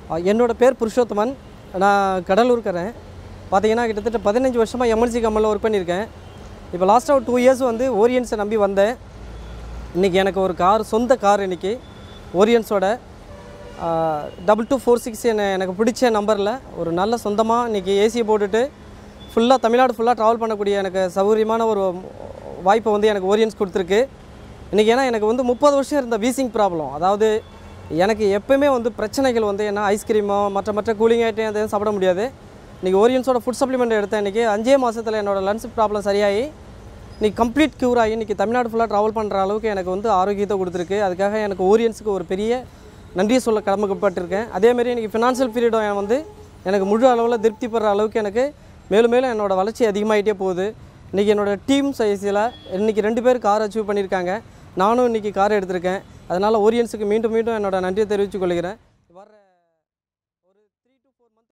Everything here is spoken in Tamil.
அஹ் என்னோட பேர் புருஷோத்தமன் நான் கடலூர்க்கறேன் பார்த்தீங்கன்னா கிட்டத்தட்ட பதினஞ்சு வருஷமாக எம்என்சி கம்பெனியில் ஒர்க் பண்ணியிருக்கேன் இப்போ லாஸ்ட்டாக ஒரு டூ இயர்ஸ் வந்து ஓரியன்ஸை நம்பி வந்தேன் இன்றைக்கி எனக்கு ஒரு கார் சொந்த கார் இன்றைக்கி ஓரியன்ஸோட டபுள் டூ ஃபோர் சிக்ஸ் என்ன எனக்கு பிடிச்ச நம்பரில் ஒரு நல்ல சொந்தமாக இன்றைக்கி ஏசியை போட்டுட்டு ஃபுல்லாக தமிழ்நாடு ஃபுல்லாக ட்ராவல் பண்ணக்கூடிய எனக்கு சௌகரியமான ஒரு வாய்ப்பை வந்து எனக்கு ஓரியன்ஸ் கொடுத்துருக்கு இன்றைக்கி ஏன்னா எனக்கு வந்து முப்பது வருஷம் இருந்த வீசிங் ப்ராப்ளம் அதாவது எனக்கு எப்போயுமே வந்து பிரச்சனைகள் வந்து என்ன ஐஸ்கிரீமோ மற்ற மற்ற கூலிங் ஐட்டம் எதுவும் சாப்பிட முடியாது இன்றைக்கி ஓரியன்ஸோட ஃபுட் சப்ளிமெண்ட் எடுத்தேன் இன்றைக்கி அஞ்சே மாதத்தில் என்னோட லன்ஸ் ப்ராப்ளம் சரியாகி இன்றைக்கி கம்ப்ளீட் க்யூர் ஆகி இன்றைக்கி தமிழ்நாடு ஃபுல்லாக ட்ராவல் பண்ணுற அளவுக்கு எனக்கு வந்து ஆரோக்கியத்தை கொடுத்துருக்கு அதுக்காக எனக்கு ஓரியன்ஸுக்கு ஒரு பெரிய நன்றியை சொல்ல கடமைப்பட்டிருக்கேன் அதேமாரி இன்றைக்கி ஃபினான்ஷியல் பீரியடும் வந்து எனக்கு முழு அளவில் திருப்தி பெற அளவுக்கு எனக்கு மேலும் மேலும் என்னோடய வளர்ச்சி அதிகமாகிட்டே போகுது இன்றைக்கி என்னோடய டீம் சைஸில் இன்றைக்கி ரெண்டு பேர் கார் அச்சீவ் பண்ணியிருக்காங்க நானும் இன்றைக்கி கார் எடுத்திருக்கேன் அதனால் ஓரியன்ஸுக்கு மீண்டும் மீண்டும் என்னோட நன்றியை தெரிவித்துக் கொள்கிறேன் வர